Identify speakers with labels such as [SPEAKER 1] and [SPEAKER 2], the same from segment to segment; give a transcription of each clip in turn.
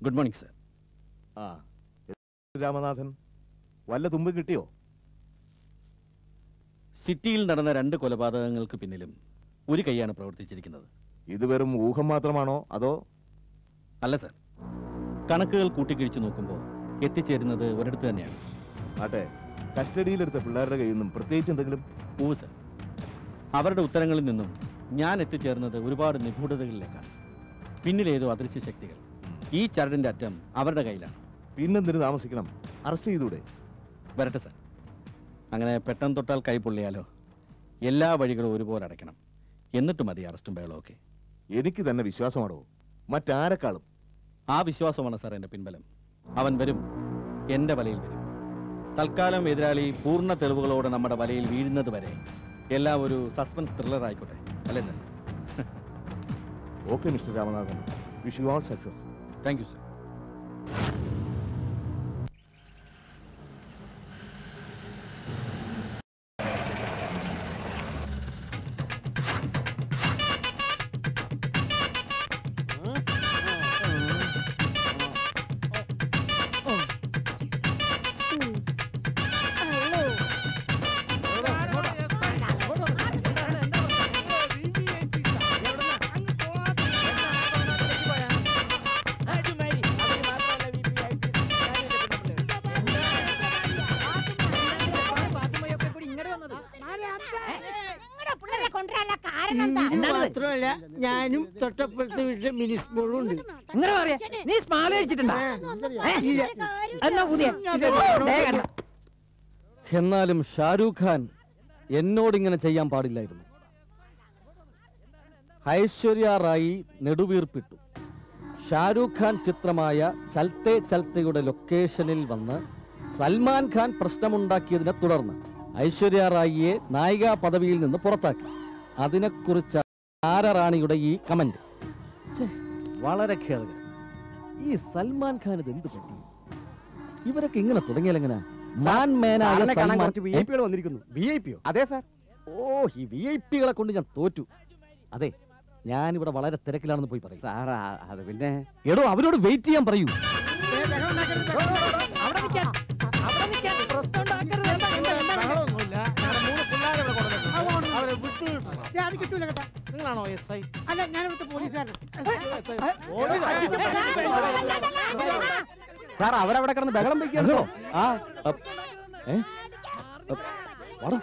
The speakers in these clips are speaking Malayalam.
[SPEAKER 1] ഗുഡ് മോർണിംഗ് സർ
[SPEAKER 2] ആ രാമനാഥൻ വല്ല തുമ്പ് കിട്ടിയോ
[SPEAKER 1] സിറ്റിയിൽ നടന്ന രണ്ട് കൊലപാതകങ്ങൾക്ക് പിന്നിലും ഒരു കൈയാണ് പ്രവർത്തിച്ചിരിക്കുന്നത്
[SPEAKER 2] ഇത് വെറും ഊഹം മാത്രമാണോ അതോ
[SPEAKER 1] അല്ല സർ കണക്കുകൾ കൂട്ടിക്കിഴിച്ചു നോക്കുമ്പോൾ എത്തിച്ചേരുന്നത് ഒരിടത്ത് തന്നെയാണ്
[SPEAKER 2] ആട്ടെ കസ്റ്റഡിയിലെടുത്ത പിള്ളേരുടെ കയ്യിൽ നിന്നും പ്രത്യേകിച്ച് എന്തെങ്കിലും
[SPEAKER 1] ഓ സർ അവരുടെ ഉത്തരങ്ങളിൽ നിന്നും ഞാൻ എത്തിച്ചേർന്നത് ഒരുപാട് നിഗൂഢതകളിലേക്കാണ് പിന്നിലേതോ അദൃശ്യ ശക്തികൾ ഈ ചരടിന്റെ അറ്റം അവരുടെ കയ്യിലാണ്
[SPEAKER 2] പിന്നെന്തിനു താമസിക്കണം അറസ്റ്റ് ചെയ്തൂടെ
[SPEAKER 1] വരട്ടെ സർ അങ്ങനെ പെട്ടെന്ന് തൊട്ടാൽ കൈ പൊള്ളിയാലോ എല്ലാ വഴികളും ഒരുപോലെ അടയ്ക്കണം എന്നിട്ട് മതി അറസ്റ്റും ബഹളമൊക്കെ
[SPEAKER 2] എനിക്ക് തന്നെ വിശ്വാസമാണോ മറ്റാരെക്കാളും
[SPEAKER 1] ആ വിശ്വാസമാണ് സാർ എൻ്റെ പിൻബലം അവൻ വരും എൻ്റെ വലയിൽ വരും തൽക്കാലം എതിരാളി പൂർണ്ണ തെളിവുകളോടെ നമ്മുടെ വലയിൽ വീഴുന്നത് വരെ എല്ലാം ഒരു സസ്പെൻസ് ത്രില്ലർ ആയിക്കോട്ടെ അല്ലേ sir
[SPEAKER 2] okay mister Ramanathan wish you all success
[SPEAKER 1] thank you sir
[SPEAKER 3] മാത്രമല്ല ഞാനും തൊട്ടപ്പുറത്ത് വീട്ടിലെ മിനി സ്കൂളും ഉണ്ട്
[SPEAKER 4] അങ്ങനെ പറയാ നീ സ്മാല അടിച്ചിട്ടുണ്ടോ
[SPEAKER 3] ഇല്ല.
[SPEAKER 4] എന്നാ പുതിയ ദേ കണ്ടോ.
[SPEAKER 5] എന്നാലും ഷാരൂഖ് ഖാൻ എന്നോടിങ്ങനെ ചെയ്യാൻ പാടില്ലായിരുന്നു ഐശ്വര്യ റായി നെടുവീർപ്പിട്ടു ഷാരൂഖ് ഖാൻ ചിത്രമായ ചൽത്തെ ചൽത്തയുടെ ലൊക്കേഷനിൽ വന്ന് സൽമാൻ ഖാൻ പ്രശ്നമുണ്ടാക്കിയതിനെ തുടർന്ന് ഐശ്വര്യ റായിയെ നായികാ പദവിയിൽ നിന്ന് പുറത്താക്കി അതിനെക്കുറിച്ച് ആരറാണിയുടെ ഈ കമന്റ് ഛേ, വളരെ ഖേദകരം ഈ സൽമാൻ ഖാൻ ഇത് എന്ത് പറ്റി ഇവരൊക്കെ ഇങ്ങനെ തുടങ്ങിയാലെങ്ങനെ മാൻ മേനായ
[SPEAKER 4] സാറിനെ കാണാൻ
[SPEAKER 5] സൽമാൻ-
[SPEAKER 4] കുറച്ച് വി ഐ പികൾ വന്നിരിക്കുന്നു
[SPEAKER 5] വി ഐ പിയോ
[SPEAKER 4] അതെ സാർ
[SPEAKER 5] ഓ ഈ വി ഐ പികളെ കൊണ്ട് ഞാൻ തോറ്റു അതെ ഞാൻ ഇവിടെ വളരെ തിരക്കിലാണെന്ന് പോയി പറയും
[SPEAKER 4] സാർ അത് പിന്നെ
[SPEAKER 5] എടോ അവരോട് വെയിറ്റ് ചെയ്യാൻ പറയൂ
[SPEAKER 3] അവിടെ നിൽക്കാൻ അവിടെ നിൽക്കാൻ പ്രശ്നം ഉണ്ടാക്കരുത് എന്താ, എന്താ, എന്താ?
[SPEAKER 6] ബഹളമൊന്നുമില്ല ഞങ്ങളുടെ മൂന്ന് പിള്ളേരെ ഇവിടെ കൊണ്ടുവന്നിട്ടുണ്ട് അവരെ വിട്ടു കിട്ടണം
[SPEAKER 3] ഞാൻ അത് കിട്ടൂല കേട്ടാ
[SPEAKER 6] നിങ്ങളാണോ എസ് ഐ
[SPEAKER 3] അല്ല ഞാൻ ഇവിടുത്തെ പോലീസുകാരൻ
[SPEAKER 4] സാർ അവരവിടെ കിടന്ന് ബഹളം വയ്ക്കാണോ
[SPEAKER 5] ബഹളോ?
[SPEAKER 4] ആ
[SPEAKER 5] അപ്പ്, ഏ? അപ്പ്, വാടാ.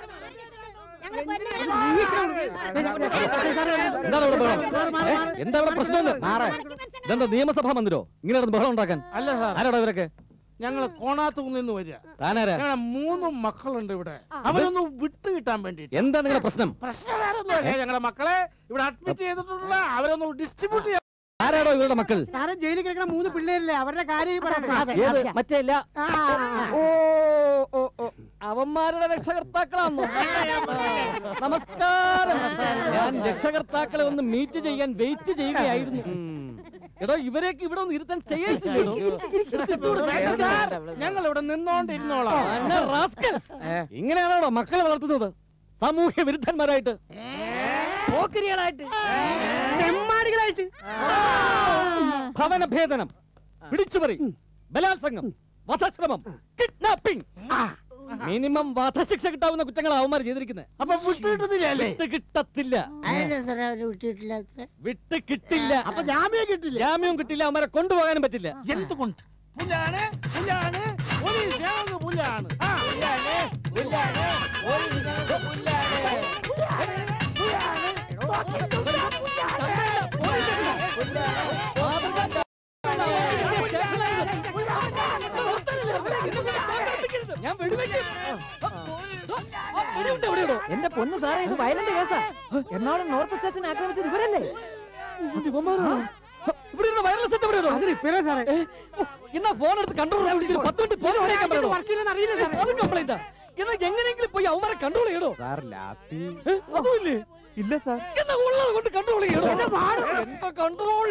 [SPEAKER 5] എന്താണ് ഇവിടെ ബഹളം ഏ? എന്താ ഇവിടെ പ്രശ്നം ഇതെന്താ നിയമസഭാ മന്ദിരോ ഇങ്ങനെ കിടന്ന് ബഹളം ഉണ്ടാക്കാൻ
[SPEAKER 6] അല്ല സാർ
[SPEAKER 5] ആരാടാ ഇവരൊക്കെ
[SPEAKER 6] ഞങ്ങൾ കോണാത്ത് നിന്ന് വരിക
[SPEAKER 5] താനാരാ
[SPEAKER 6] ഞങ്ങളെ മൂന്ന് മക്കളുണ്ട് ഇവിടെ അവരൊന്ന് വിട്ടു കിട്ടാൻ വേണ്ടിട്ട്
[SPEAKER 5] എന്താ നിങ്ങളുടെ പ്രശ്നം
[SPEAKER 6] പ്രശ്നം വേറെ ഒന്നുമല്ല ഞങ്ങളുടെ മക്കളെ ഇവിടെ അഡ്മിറ്റ് ചെയ്തിട്ടുള്ള അവരൊന്ന് ഡിസ്ട്രിബ്യൂട്ട് ചെയ്യാൻ
[SPEAKER 5] ആരാടോ ഇവരുടെ മക്കൾ
[SPEAKER 3] സാറ് ജയിലിൽ കിടക്കുന്ന മൂന്ന് പിള്ളേരില്ലേ അവരുടെ കാര്യം ഈ പറയുന്നത്
[SPEAKER 5] ഏത് മറ്റേ ഇല്ല
[SPEAKER 3] ആ,
[SPEAKER 5] ഓ ഓ ഓ അവന്മാരുടെ രക്ഷകർത്താക്കളാണോ നമസ്കാരം ഞാൻ രക്ഷകർത്താക്കളെ ഒന്ന് മീറ്റ് ചെയ്യാൻ വെയിറ്റ് ചെയ്യുകയായിരുന്നു എടോ ഇവരെയൊക്കെ ഇവിടെ ഒന്ന് ഇരുത്താൻ ചെയ്യിച്ചില്ലല്ലോ
[SPEAKER 6] ഞങ്ങൾ ഇവിടെ നിന്നോണ്ടിരുന്നോളാം
[SPEAKER 5] അന്ന റാസ്കൽ. ഇങ്ങനെയാണോ മക്കളെ വളർത്തുന്നത് സാമൂഹ്യ വിരുദ്ധന്മാരായിട്ട്
[SPEAKER 3] പോക്കിരികളായിട്ട് തെമ്മാടികളായിട്ട്
[SPEAKER 5] ഭവനഭേദനം പിടിച്ചുപറി ബലാത്സംഗം വധശ്രമം കിഡ്നാപ്പിംഗ് മിനിമം വധശിക്ഷ കിട്ടാവുന്ന കുറ്റങ്ങളാണ് അവന്മാർ ചെയ്തിരിക്കുന്നത്
[SPEAKER 6] അപ്പൊ വിട്ടു കിട്ടുന്നില്ലേ
[SPEAKER 5] വിട്ട് കിട്ടത്തില്ല
[SPEAKER 3] സാറേ അവര് വിട്ടിട്ടില്ലാത്ത
[SPEAKER 5] വിട്ട് കിട്ടില്ല
[SPEAKER 3] അപ്പൊ ജാമ്യം കിട്ടില്ല
[SPEAKER 5] ജാമ്യം കിട്ടില്ല അവന്മാരെ കൊണ്ടുപോകാനും പറ്റില്ല
[SPEAKER 6] എന്തുകൊണ്ട് പുല്ലാണ് പുല്ലാണ് പോലീസ് ഞങ്ങൾക്ക് പുല്ലാണ് ആ, പുല്ലാണ് പുല്ലാണ് പോലീസ് ഞങ്ങൾക്ക് പുല്ലാണ്
[SPEAKER 5] ഞാൻ വെടിവെക്കും. ആ, വെടിയുണ്ട് എവിടെയാണോ?
[SPEAKER 4] എന്റെ പൊന്ന് സാറേ ഇത് വയലന്റ് കേസാ എറണാകുളം നോർത്ത് സ്റ്റേഷൻ ആക്രമിച്ചത് ഇവരല്ലേ
[SPEAKER 5] അത് ഇവന്മാരാണോ? ഇവിടെ ഇരുന്ന വയർലെസ് സെറ്റ് എവിടെയാണോ?
[SPEAKER 3] അത് റിപ്പയർ സാറേ
[SPEAKER 5] ഏ, ഓ, എന്നാ ഫോൺ എടുത്ത് കൺട്രോൾ വിളിച്ചിട്ട് പത്ത് മിനിറ്റ് ഫോൺ വിളിക്കാൻ പറയണോ?
[SPEAKER 3] വർക്ക് ചെയ്യുന്ന അറിയില്ല
[SPEAKER 5] ഏ,
[SPEAKER 3] സാറേ
[SPEAKER 5] അത് കംപ്ലൈന്റാ എന്നാ എങ്ങനെയെങ്കിലും പോയി അവന്മാരെ കൺട്രോൾ ചെയ്യണോ
[SPEAKER 4] സാർ ലാത്തി
[SPEAKER 5] ഏ, അതുമില്ലേ
[SPEAKER 4] ഇല്ല സാർ
[SPEAKER 5] എന്നാ ഉള്ളത് കൊണ്ട് കൺട്രോൾ ചെയ്യണോ എന്താ കൺട്രോൾ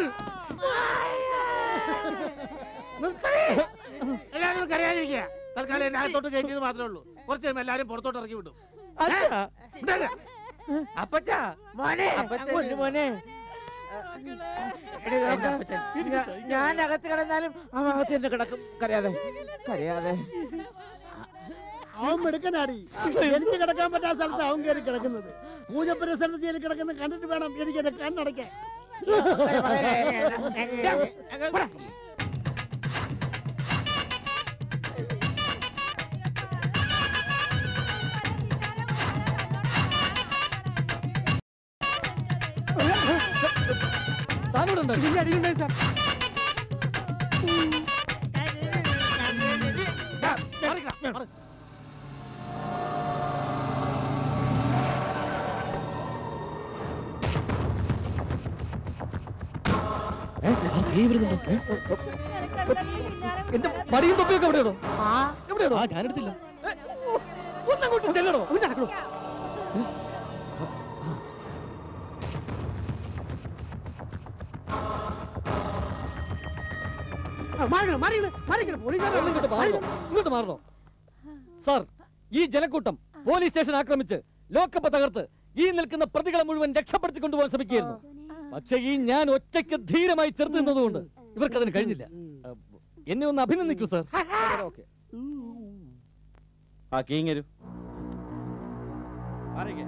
[SPEAKER 6] എല്ലാവരും ഒന്ന് കരയാതിരിക്കുക തൽക്കാലം എന്നെ അകത്തോട്ട് കയറ്റിയത് മാത്രമേ ഉള്ളൂ കുറച്ച് കഴിയുമ്പോൾ എല്ലാവരും പുറത്തോട്ട് ഇറക്കി വിടും
[SPEAKER 4] അച്ഛാ
[SPEAKER 6] ഇതല്ല.
[SPEAKER 4] അപ്പച്ചാ മോനെ
[SPEAKER 3] മോനെ എടി നോക്ക്. ഞാ- ഞാൻ അകത്ത് കിടന്നാലും അവൻ അകത്ത് തന്നെ കിടക്കും കരയാതെ കരയാതെ
[SPEAKER 6] അവൻ മെടുക്കനാടി എനിക്ക് കിടക്കാൻ പറ്റാത്ത സ്ഥലത്ത് അവൻ കയറി കിടക്കുന്നത് പൂജപ്പുര സ്ഥലത്ത് കയറി കിടക്കുന്നത് കണ്ടിട്ട് വേണം എനിക്ക് എന്റെ കണ്ണടയ്ക്കാൻ
[SPEAKER 5] താനിവിടെ ഉണ്ടായിരുന്നു. എന്റെ മടിയും തൊപ്പിയൊക്കെ എവിടെയാണോ എവിടെയാണോ ഞാൻ എടുത്തില്ല ഒന്നങ്ങോട്ട് ചെല്ലണോ നടക്കണോ
[SPEAKER 6] മാറിക്കണം മാറിക്കണം മാറിക്കണം പോലീസുകാരെ
[SPEAKER 5] ഇങ്ങോട്ട് മാറണോ ഇങ്ങോട്ട് മാറണോ സാർ ഈ ജനക്കൂട്ടം പോലീസ് സ്റ്റേഷൻ ആക്രമിച്ച് ലോക്കപ്പ് തകർത്ത് ഈ നിൽക്കുന്ന പ്രതികളെ മുഴുവൻ രക്ഷപ്പെടുത്തി കൊണ്ടുപോകാൻ ശ്രമിക്കുകയായിരുന്നു പക്ഷേ ഈ ഞാൻ ഒറ്റയ്ക്ക് ധീരമായി ചെറുത്ത് നിന്നതുകൊണ്ട് ഇവർക്കതിന് കഴിഞ്ഞില്ല അഹ് എന്നെ ഒന്ന് അഭിനന്ദിക്കൂ സാർ ഓക്കെ
[SPEAKER 1] ആ കീങ്ങരു മാറിക്കേ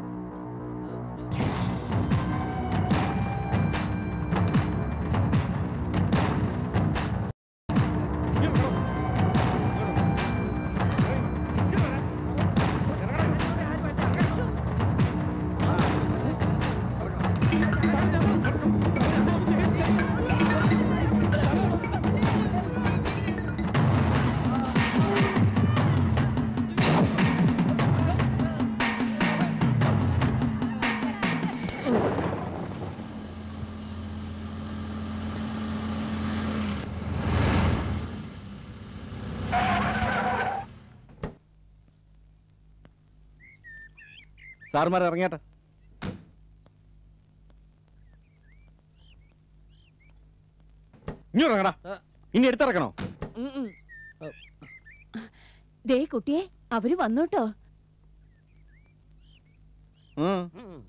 [SPEAKER 1] സാറുമാർ ഇറങ്ങിയാട്ടെ ഇനി ഇറങ്ങടാ ഇനി എടുത്തിറക്കണോ
[SPEAKER 7] ദേ കുട്ടിയെ അവര് വന്നോട്ടോ
[SPEAKER 1] ഉം.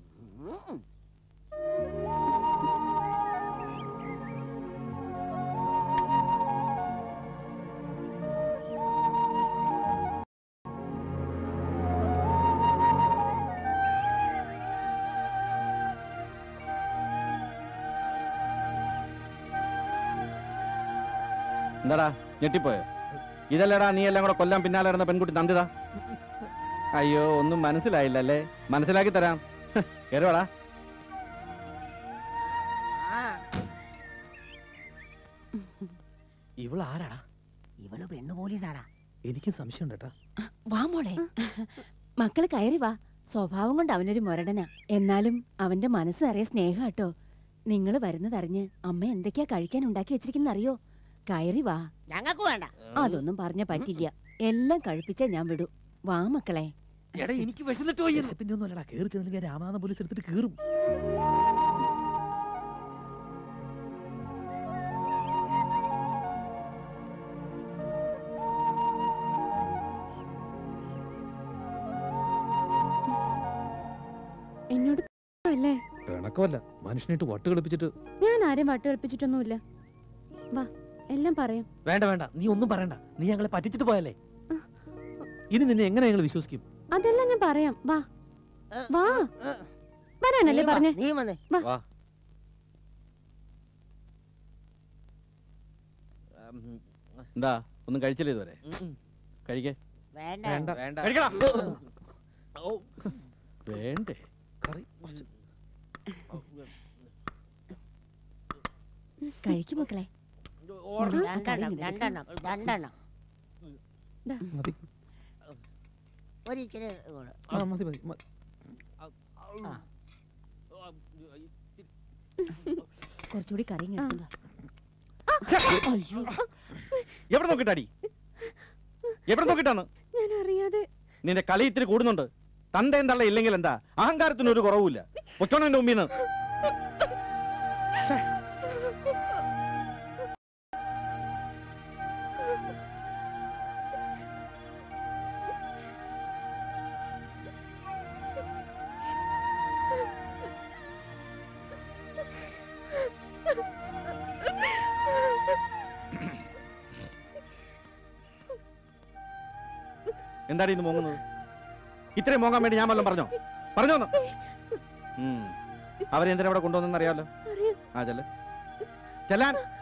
[SPEAKER 1] എന്താടാ ഞെട്ടിപ്പോയോ ഇതല്ലടാ നീ എല്ലാം കൂടെ കൊല്ലാൻ പിന്നാലെ നടന്ന പെൺകുട്ടി നന്ദിത അയ്യോ ഒന്നും മനസ്സിലായില്ലല്ലേ മനസ്സിലാക്കി തരാം കയറുവാടാ
[SPEAKER 3] ഇവൾ ആരാടാ
[SPEAKER 8] ഇവള് പെണ്ണു പോലീസാടാ
[SPEAKER 3] എനിക്ക് സംശയം കേട്ടാ
[SPEAKER 7] വാ മോളെ മക്കള് കയറി വാ സ്വഭാവം കൊണ്ട് അവനൊരു മുരടനാ എന്നാലും അവന്റെ മനസ്സ് നിറയെ സ്നേഹം കേട്ടോ നിങ്ങൾ വരുന്നതറിഞ്ഞ് അമ്മ എന്തൊക്കെയാ കഴിക്കാൻ ഉണ്ടാക്കി വെച്ചിരിക്കുന്ന അറിയോ കയറി വാ
[SPEAKER 8] ഞങ്ങൾക്ക് വേണ്ട
[SPEAKER 7] അതൊന്നും പറഞ്ഞ പറ്റില്ല എല്ലാം കഴിപ്പിച്ചാ ഞാൻ വിടൂ വാ മക്കളെ
[SPEAKER 3] എടാ എനിക്ക് വിശന്നിട്ട് പോയി പിന്നെ ഒന്നും അല്ലടാ കേറി ചെന്നില്ലെങ്കിൽ രാമനാഥ പോലീസ് എടുത്തിട്ട് കേറും
[SPEAKER 9] എന്നോട് അല്ലേ
[SPEAKER 5] പിണക്കമല്ല മനുഷ്യനായിട്ട് വട്ട് കളിപ്പിച്ചിട്ട്
[SPEAKER 9] ഞാൻ ആരെയും വട്ട് കളിപ്പിച്ചിട്ടൊന്നുമില്ല വാ എല്ലാം പറയാം
[SPEAKER 3] വേണ്ട വേണ്ട നീ ഒന്നും പറയണ്ട നീ ഞങ്ങളെ പറ്റിച്ചിട്ട് പോയല്ലേ ഇനി നിന്നെ എങ്ങനെ ഞങ്ങൾ വിശ്വസിക്കും
[SPEAKER 9] അതെല്ലാം ഞാൻ പറയാം വാ വാ വരാനല്ലേ പറഞ്ഞേ
[SPEAKER 8] നീ വന്നേ
[SPEAKER 1] എന്താ ഒന്നും കഴിച്ചില്ല ഇതുവരെ കഴിക്കേ
[SPEAKER 8] വേണ്ട
[SPEAKER 3] വേണ്ട
[SPEAKER 5] വേണ്ട
[SPEAKER 1] കഴിക്കടാ വേണ്ടേ
[SPEAKER 3] കറി കുറച്ച്
[SPEAKER 7] കഴിക്കും മക്കളെ മോളെ, ആ കറി
[SPEAKER 8] രണ്ടെണ്ണം
[SPEAKER 7] ഇങ്ങനെ എടുക്ക്.
[SPEAKER 8] രണ്ടെണ്ണം രണ്ടെണ്ണം
[SPEAKER 3] മതി
[SPEAKER 8] ഒരിക്കല് കൂടെ.
[SPEAKER 3] ആ മതി മതി മതി.
[SPEAKER 7] കുറച്ചുകൂടി കറി ഇങ്ങ്
[SPEAKER 9] ആ.
[SPEAKER 7] എടുത്തോണ്ട് വാ.
[SPEAKER 1] എവിടെ നോക്കിട്ടാടി എവിടെ നോക്കിട്ടാണ്
[SPEAKER 9] ഞാൻ അറിയാതെ
[SPEAKER 1] നിന്റെ കളി ഇത്തിരി കൂടുന്നുണ്ട് തന്റെ തള്ള ഇല്ലെങ്കിൽ എന്താ അഹങ്കാരത്തിന് ഒരു കുറവുമില്ല പൊയ്ക്കോണം എന്റെ മുമ്പിൽ നിന്ന് എന്താടി ഇന്ന് മോങ്ങുന്നത് ഇത്രയും മോങ്ങാൻ വേണ്ടി ഞാൻ വല്ലതും പറഞ്ഞോ പറഞ്ഞോന്ന് അവരെന്തിനാ ഇവിടെ കൊണ്ടുവന്നെന്ന് അറിയാമല്ലോ
[SPEAKER 9] അറിയാം.
[SPEAKER 1] ആ ചെല്ല് ചെല്ലാൻ